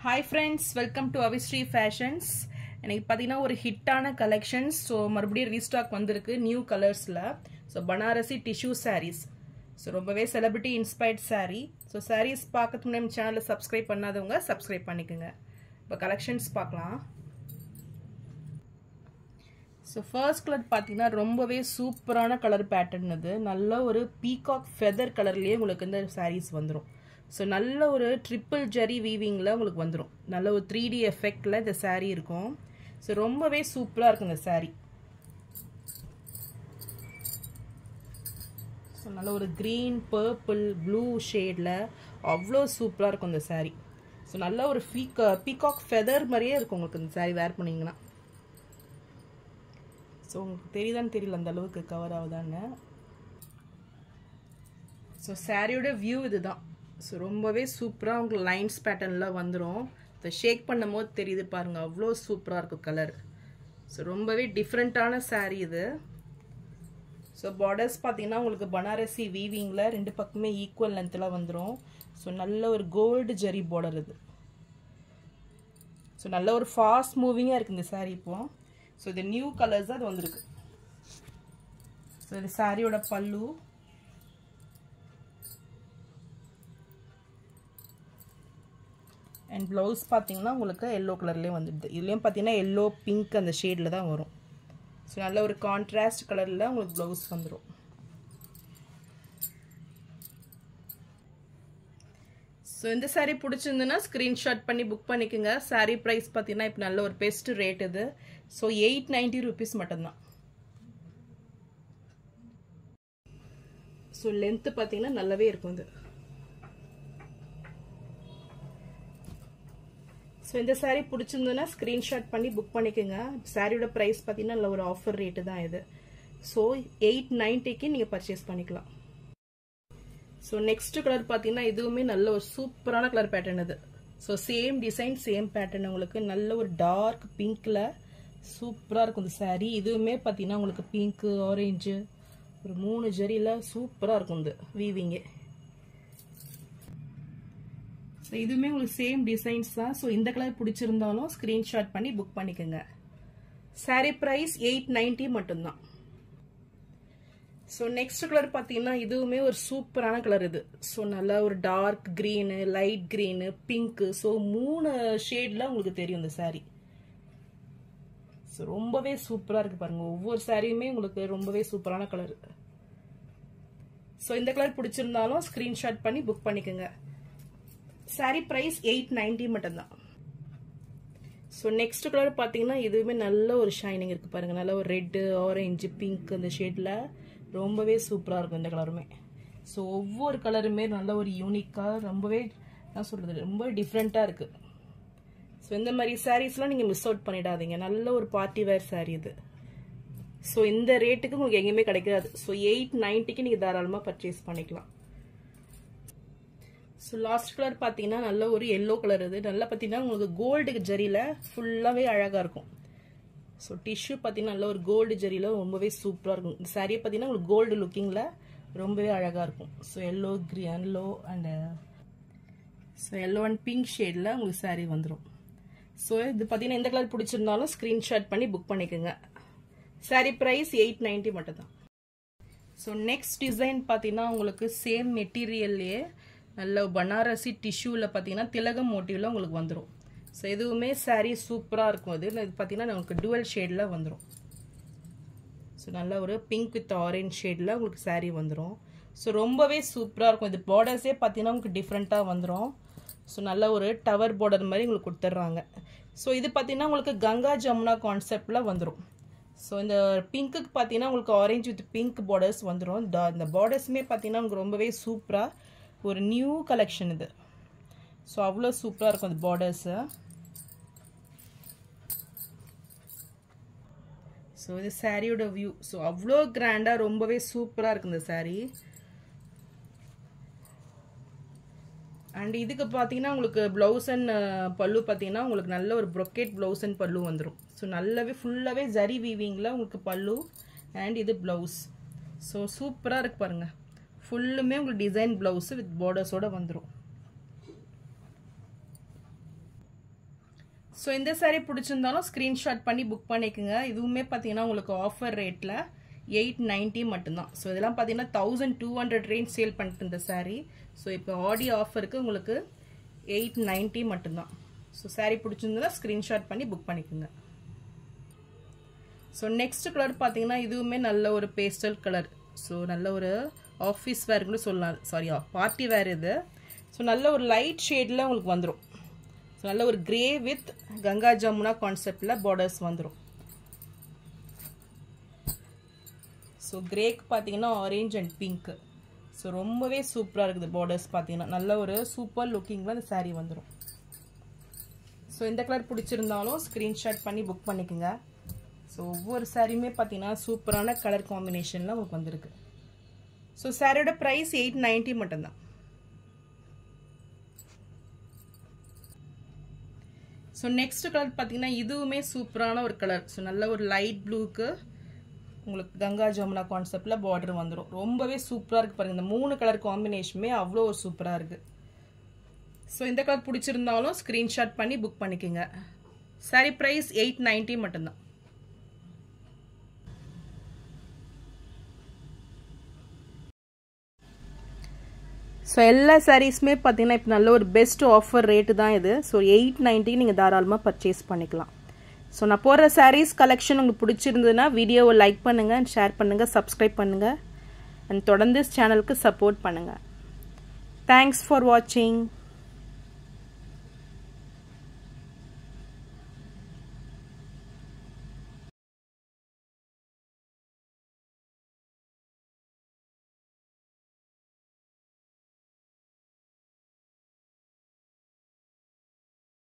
hi friends welcome to Avisri fashions எனக்கு பார்த்தீங்கன்னா ஒரு ஹிட்டான கலெக்ஷன்ஸ் ஸோ மறுபடியும் ரீஸ்டாக் வந்திருக்கு நியூ கலர்ஸில் so Banarasi tissue saris so ரொம்பவே celebrity inspired sari so saris பார்க்கறதுக்கு முன்னாடி சேனலில் சப்ஸ்கிரைப் பண்ணாதவங்க சப்ஸ்கிரைப் பண்ணிக்கோங்க இப்போ கலெக்ஷன்ஸ் பார்க்கலாம் ஸோ ஃபர்ஸ்ட் கலர் பார்த்தீங்கன்னா ரொம்பவே சூப்பரான கலர் பேட்டர்ன் இது நல்ல ஒரு பீகாக் ஃபெதர் கலர்லேயே உங்களுக்கு இந்த சாரீஸ் வந்துடும் ஸோ நல்ல ஒரு ட்ரிப்பிள் ஜெரி வீவிங்கில் உங்களுக்கு வந்துடும் நல்ல ஒரு த்ரீ டி எஃபெக்டில் இந்த சாரீ இருக்கும் ஸோ ரொம்பவே சூப்பராக இருக்கும் இந்த சாரீ ஸோ நல்ல ஒரு க்ரீன் பர்பிள் ப்ளூ ஷேடில் அவ்வளோ சூப்பராக இருக்கும் இந்த சாரீ ஸோ நல்ல ஒரு பீக்கா பீகாக் ஃபெதர் மாதிரியே இருக்கும் உங்களுக்கு இந்த சாரீ வேர் பண்ணிங்கன்னா ஸோ உங்களுக்கு தெரியுதான்னு தெரியல அந்த அளவுக்கு கவர் ஆகுதான்னு ஸோ சாரியோட வியூ இதுதான் ஸோ ரொம்பவே சூப்பராக உங்களுக்கு லைன்ஸ் பேட்டர்னில் வந்துடும் இதை ஷேக் பண்ணும் போது தெரியுது பாருங்கள் அவ்வளோ சூப்பராக இருக்கும் கலர் ஸோ ரொம்பவே டிஃப்ரெண்ட்டான சாரீ இது ஸோ பார்டர்ஸ் பார்த்தீங்கன்னா உங்களுக்கு பனாரசி வீவிங்கில் ரெண்டு பக்கமே ஈக்குவல் லென்த்தில் வந்துடும் ஸோ நல்ல ஒரு கோல்டு ஜெரி பார்டர் இது ஸோ நல்ல ஒரு ஃபாஸ்ட் மூவிங்காக இருக்குது இந்த சாரீ இப்போ ஸோ இது நியூ கலர்ஸ் அது வந்திருக்கு ஸோ இது சாரியோட பல்லு அண்ட் ப்ளவுஸ் பார்த்தீங்கன்னா உங்களுக்கு எல்லோ கலர்லேயே வந்துடுது இதுலேயும் பார்த்தீங்கன்னா எல்லோ பிங்க் அந்த ஷேடில் தான் வரும் ஸோ நல்ல ஒரு கான்ட்ராஸ்ட் கலரில் உங்களுக்கு ப்ளவுஸ் வந்துடும் ஸோ இந்த சாரீ பிடிச்சிருந்துன்னா ஸ்க்ரீன்ஷாட் பண்ணி புக் பண்ணிக்கோங்க சாரீ ப்ரைஸ் பார்த்தீங்கன்னா இப்போ நல்ல ஒரு பெஸ்ட் ரேட் இது ஸோ எயிட் நைன்டி ருபீஸ் மட்டும்தான் ஸோ லென்த்து பார்த்தீங்கன்னா நல்லாவே இருக்கும் இது ஸோ இந்த சாரீ பிடிச்சிருந்ததுன்னா ஸ்க்ரீன்ஷாட் பண்ணி புக் பண்ணிக்கோங்க சாரியோட ப்ரைஸ் பார்த்தீங்கன்னா நல்ல ஒரு ஆஃபர் ரேட்டு தான் இது ஸோ எயிட் நைன்ட்டிக்கு நீங்கள் பர்ச்சேஸ் பண்ணிக்கலாம் ஸோ நெக்ஸ்ட் கலர் பார்த்தீங்கன்னா இதுவுமே நல்ல ஒரு சூப்பரான கலர் பேட்டர்ன் இது so same design same pattern உங்களுக்கு நல்ல ஒரு டார்க் பிங்க்கில் சூப்பராக இருக்கும் இந்த சாரீ இதுவுமே பார்த்தீங்கன்னா உங்களுக்கு பிங்க்கு ஆரஞ்சு ஒரு மூணு ஜரியில் சூப்பராக இருக்கும் இந்த வீவிங்கு ஸோ இதுவுமே உங்களுக்கு சேம் டிசைன்ஸ் தான் ஸோ இந்த கலர் பிடிச்சிருந்தாலும் ஸ்க்ரீன்ஷாட் பண்ணி புக் பண்ணிக்கோங்க சாரீ ப்ரைஸ் எயிட் நைன்ட்டி மட்டும்தான் ஸோ நெக்ஸ்ட் கலர் பார்த்தீங்கன்னா இதுவுமே ஒரு சூப்பரான கலர் இது ஸோ நல்லா ஒரு dark green light green pink so மூணு ஷேடில் உங்களுக்கு தெரியும் இந்த சாரீ ஸோ ரொம்பவே சூப்பராக இருக்குது பாருங்கள் ஒவ்வொரு சாரியுமே உங்களுக்கு ரொம்பவே சூப்பரான கலர் ஸோ இந்த கலர் பிடிச்சிருந்தாலும் ஸ்க்ரீன்ஷாட் பண்ணி புக் பண்ணிக்கோங்க சாரீ ப்ரைஸ் எயிட் நைன்டி மட்டும்தான் ஸோ நெக்ஸ்ட் கலர் பார்த்தீங்கன்னா இதுவுமே நல்ல ஒரு ஷைனிங் இருக்குது பாருங்கள் நல்ல ஒரு ரெட்டு ஆரஞ்சு பிங்க் அந்த ஷேடில் ரொம்பவே சூப்பராக இருக்கும் இந்த கலருமே ஸோ ஒவ்வொரு கலருமே நல்ல ஒரு யூனிக்காக ரொம்பவே என்ன சொல்கிறது ரொம்ப டிஃப்ரெண்ட்டாக இருக்குது ஸோ இந்த மாதிரி சாரீஸ்லாம் நீங்கள் மிஸ் அவுட் பண்ணிடாதீங்க நல்ல ஒரு பார்ட்டி வேர் சாரீ இது ஸோ இந்த ரேட்டுக்கு உங்களுக்கு எங்கேயுமே கிடைக்காது ஸோ எயிட் நைன்ட்டிக்கு நீங்கள் தாராளமாக பர்ச்சேஸ் பண்ணிக்கலாம் ஸோ லாஸ்ட் கலர் பார்த்தீங்கன்னா நல்ல ஒரு எல்லோ கலர் இது நல்லா பார்த்தீங்கன்னா உங்களுக்கு கோல்டு ஜரியில் ஃபுல்லாகவே அழகாக இருக்கும் ஸோ டிஷ்யூ பார்த்தீங்கன்னா நல்ல ஒரு கோல்டு ஜரியில் ரொம்பவே சூப்பராக இருக்கும் இந்த சாரியை பார்த்தீங்கன்னா உங்களுக்கு கோல்டு லுக்கிங்கில் ரொம்பவே அழகாக இருக்கும் so yellow green yellow and so yellow and pink ஷேடில் உங்களுக்கு சாரீ வந்துடும் ஸோ இது பார்த்தீங்கன்னா எந்த கலர் பிடிச்சிருந்தாலும் ஸ்க்ரீன்ஷாட் பண்ணி புக் பண்ணிக்கோங்க சாரீ ப்ரைஸ் எயிட் நைன்ட்டி மட்டும்தான் ஸோ நெக்ஸ்ட் டிசைன் பார்த்தீங்கன்னா உங்களுக்கு சேம் மெட்டீரியல்லையே நல்ல பனாரசி டிஷ்யூவில் பார்த்தீங்கன்னா திலகம் மோட்டிவில் உங்களுக்கு வந்துடும் ஸோ எதுவுமே சாரீ சூப்பராக இருக்கும் அது இது பார்த்தீங்கன்னா நமக்கு டுவெல் ஷேடில் வந்துடும் ஸோ நல்ல ஒரு பிங்க் வித் ஆரஞ்ச் ஷேடில் உங்களுக்கு சாரீ வந்துடும் ஸோ ரொம்பவே சூப்பராக இருக்கும் இது பார்டர்ஸே பார்த்தீங்கன்னா உங்களுக்கு டிஃப்ரெண்ட்டாக வந்துடும் ஸோ நல்ல ஒரு டவர் பார்டர் மாதிரி உங்களுக்கு கொடுத்துட்றாங்க ஸோ இது பார்த்தீங்கன்னா உங்களுக்கு கங்கா ஜமுனா கான்செப்டில் வந்துடும் ஸோ இந்த பிங்க்குக்கு பார்த்தீங்கன்னா உங்களுக்கு ஆரஞ்சு வித் பிங்க் பார்டர்ஸ் வந்துடும் இந்த பார்டர்ஸுமே பார்த்தீங்கன்னா உங்களுக்கு ரொம்பவே சூப்பராக ஒரு நியூ கலெக்ஷன் இது ஸோ அவ்வளோ சூப்பராக இருக்கும் அந்த பார்டர்ஸு ஸோ இது சாரியோட வியூ ஸோ அவ்வளோ கிராண்டாக ரொம்பவே சூப்பராக இருக்குது இந்த சாரீ அண்ட் இதுக்கு பார்த்தீங்கன்னா உங்களுக்கு ப்ளவுஸ் அண்ட் பல்லு பார்த்தீங்கன்னா உங்களுக்கு நல்ல ஒரு ப்ரொக்கேட் ப்ளவுஸ் அண்ட் பல்லு வந்துடும் ஸோ நல்லாவே ஃபுல்லாகவே ஜரி வீவிங்கில் உங்களுக்கு பல்லு அண்ட் இது ப்ளவுஸ் ஸோ சூப்பராக இருக்கு பாருங்கள் ஃபுல்லுமே உங்களுக்கு டிசைன் ப்ளவுஸு வித் பார்டர்ஸோடு வந்துடும் ஸோ இந்த சாரீ பிடிச்சிருந்தாலும் ஸ்க்ரீன்ஷாட் பண்ணி புக் பண்ணிக்கோங்க இதுவுமே பார்த்தீங்கன்னா உங்களுக்கு ஆஃபர் ரேட்டில் எயிட் நைன்ட்டி மட்டும்தான் ஸோ இதெல்லாம் பார்த்தீங்கன்னா thousand two hundred range sale பண்ணிட்டு இந்த சாரீ ஸோ இப்போ ஆடி ஆஃபருக்கு உங்களுக்கு எயிட் நைன்ட்டி மட்டும்தான் ஸோ சாரீ பிடிச்சிருந்தா ஸ்க்ரீன்ஷாட் பண்ணி புக் பண்ணிக்கோங்க ஸோ நெக்ஸ்ட் கலர் பார்த்தீங்கன்னா இதுவுமே நல்ல ஒரு பேஸ்டல் கலர் ஸோ நல்ல ஒரு ஆஃபீஸ் வேர் கூட சொல்லலாம் சாரி பார்ட்டி வேர் இது ஸோ நல்ல ஒரு லைட் ஷேடில் உங்களுக்கு வந்துடும் ஸோ நல்ல ஒரு கிரே வித் கங்கா ஜமுனா கான்செப்டில் பார்டர்ஸ் வந்துடும் ஸோ கிரேக்கு பார்த்தீங்கன்னா ஆரேஞ்ச் அண்ட் பிங்க் ஸோ ரொம்பவே சூப்பராக இருக்குது பார்டர்ஸ் பார்த்தீங்கன்னா நல்ல ஒரு சூப்பர் லுக்கிங்கில் அந்த சாரீ வந்துடும் ஸோ இந்த கலர் பிடிச்சிருந்தாலும் ஸ்க்ரீன்ஷாட் பண்ணி புக் பண்ணிக்கோங்க ஸோ ஒவ்வொரு சாரியுமே பார்த்தீங்கன்னா சூப்பரான கலர் காம்பினேஷனில் உங்களுக்கு வந்திருக்கு ஸோ சாரியோட ப்ரைஸ் எயிட் நைன்ட்டி மட்டும்தான் ஸோ நெக்ஸ்ட் கலர் பார்த்தீங்கன்னா இதுவுமே சூப்பரான ஒரு கலர் ஸோ நல்ல ஒரு லைட் ப்ளூக்கு உங்களுக்கு கங்கா ஜமுனா கான்செப்டில் பார்டர் வந்துடும் ரொம்பவே சூப்பராக இருக்குது பாருங்கள் இந்த மூணு கலர் காம்பினேஷனுமே அவ்வளோ ஒரு சூப்பராக இருக்குது ஸோ இந்த கலர் பிடிச்சிருந்தாலும் ஸ்க்ரீன்ஷாட் பண்ணி புக் பண்ணிக்கோங்க சாரி ப்ரைஸ் எயிட் நைன்ட்டி மட்டும்தான் ஸோ எல்லா சாரீஸுமே பார்த்தீங்கன்னா இப்போ நல்ல ஒரு பெஸ்ட் ஆஃபர் ரேட்டு தான் இது ஸோ எயிட் நைன்ட்டிக்கு நீங்கள் தாராளமாக பர்ச்சேஸ் பண்ணிக்கலாம் ஸோ நான் போடுற சாரீஸ் கலெக்ஷன் உங்களுக்கு பிடிச்சிருந்ததுன்னா வீடியோவை லைக் பண்ணுங்கள் ஷேர் பண்ணுங்கள் சப்ஸ்கிரைப் பண்ணுங்கள் அண்ட் தொடர்ந்து சேனலுக்கு சப்போர்ட் பண்ணுங்கள் தேங்க்ஸ் ஃபார் வாட்சிங்